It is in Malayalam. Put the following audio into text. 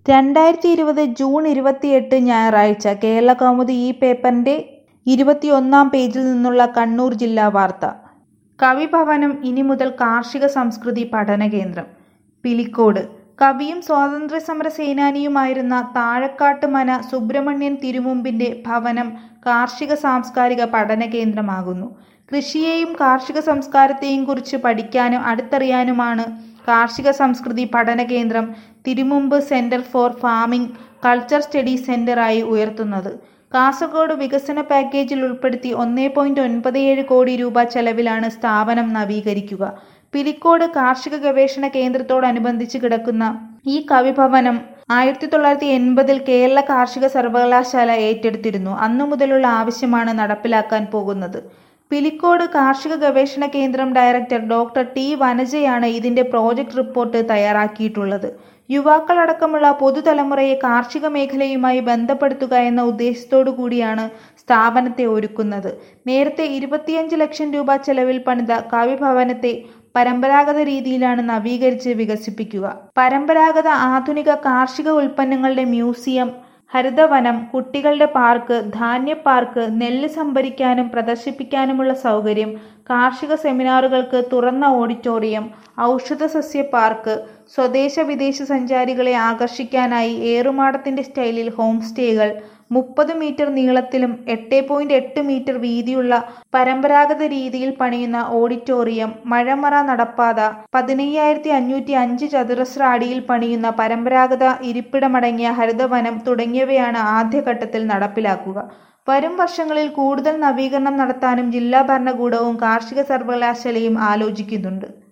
രണ്ടായിരത്തി ഇരുപത് ജൂൺ ഇരുപത്തിയെട്ട് ഞായറാഴ്ച കേരളകൗമുദി ഈ പേപ്പറിന്റെ ഇരുപത്തിയൊന്നാം പേജിൽ നിന്നുള്ള കണ്ണൂർ ജില്ലാ വാർത്ത കവിഭവനം ഇനി മുതൽ കാർഷിക സംസ്കൃതി പഠനകേന്ദ്രം പിലിക്കോട് കവിയും സ്വാതന്ത്ര്യസമര സേനാനിയുമായിരുന്ന താഴക്കാട്ട് മന സുബ്രഹ്മണ്യൻ തിരുമുമ്പിന്റെ ഭവനം കാർഷിക സാംസ്കാരിക പഠനകേന്ദ്രമാകുന്നു കൃഷിയെയും കാർഷിക സംസ്കാരത്തെയും കുറിച്ച് പഠിക്കാനും അടുത്തറിയാനുമാണ് കാർഷിക സംസ്കൃതി പഠനകേന്ദ്രം Thirumumbu centre for farming culture study സെന്ററായി ഉയർത്തുന്നത് കാസർഗോഡ് വികസന പാക്കേജിൽ ഉൾപ്പെടുത്തി ഒന്നേ പോയിന്റ് ഒൻപത് ഏഴ് കോടി രൂപ ചെലവിലാണ് സ്ഥാപനം നവീകരിക്കുക പിലിക്കോട് കാർഷിക ഗവേഷണ കേന്ദ്രത്തോടനുബന്ധിച്ച് കിടക്കുന്ന ഈ കവിഭവനം ആയിരത്തി തൊള്ളായിരത്തി എൺപതിൽ കേരള കാർഷിക സർവകലാശാല ഏറ്റെടുത്തിരുന്നു അന്നു മുതലുള്ള ആവശ്യമാണ് നടപ്പിലാക്കാൻ പോകുന്നത് പിലിക്കോട് കാർഷിക ഗവേഷണ കേന്ദ്രം ഡയറക്ടർ ഡോക്ടർ ടി വനജയാണ് ഇതിന്റെ പ്രോജക്ട് റിപ്പോർട്ട് തയ്യാറാക്കിയിട്ടുള്ളത് യുവാക്കളടക്കമുള്ള പുതുതലമുറയെ കാർഷിക മേഖലയുമായി ബന്ധപ്പെടുത്തുക എന്ന ഉദ്ദേശത്തോടു കൂടിയാണ് സ്ഥാപനത്തെ ഒരുക്കുന്നത് നേരത്തെ ഇരുപത്തിയഞ്ച് ലക്ഷം രൂപ ചെലവിൽ പണിത കവിഭവനത്തെ പരമ്പരാഗത രീതിയിലാണ് നവീകരിച്ച് വികസിപ്പിക്കുക പരമ്പരാഗത ആധുനിക കാർഷിക ഉൽപ്പന്നങ്ങളുടെ മ്യൂസിയം ഹരിതവനം കുട്ടികളുടെ പാർക്ക് ധാന്യ പാർക്ക് നെല്ല് സംഭരിക്കാനും പ്രദർശിപ്പിക്കാനുമുള്ള സൗകര്യം കാർഷിക സെമിനാറുകൾക്ക് തുറന്ന ഓഡിറ്റോറിയം ഔഷധ സസ്യ പാർക്ക് സ്വദേശ വിദേശ സഞ്ചാരികളെ ആകർഷിക്കാനായി ഏറുമാടത്തിന്റെ സ്റ്റൈലിൽ ഹോം സ്റ്റേകൾ മുപ്പത് മീറ്റർ നീളത്തിലും എട്ട് പോയിന്റ് എട്ട് മീറ്റർ വീതിയുള്ള പരമ്പരാഗത രീതിയിൽ പണിയുന്ന ഓഡിറ്റോറിയം മഴമറ നടപ്പാത പതിനയ്യായിരത്തി അഞ്ഞൂറ്റി അഞ്ച് ചതുരശ്ര അടിയിൽ പണിയുന്ന പരമ്പരാഗത ഇരിപ്പിടമടങ്ങിയ ഹരിതവനം തുടങ്ങിയവയാണ് ആദ്യഘട്ടത്തിൽ നടപ്പിലാക്കുക വരും വർഷങ്ങളിൽ കൂടുതൽ നവീകരണം നടത്താനും ജില്ലാ ഭരണകൂടവും കാർഷിക സർവകലാശാലയും ആലോചിക്കുന്നുണ്ട്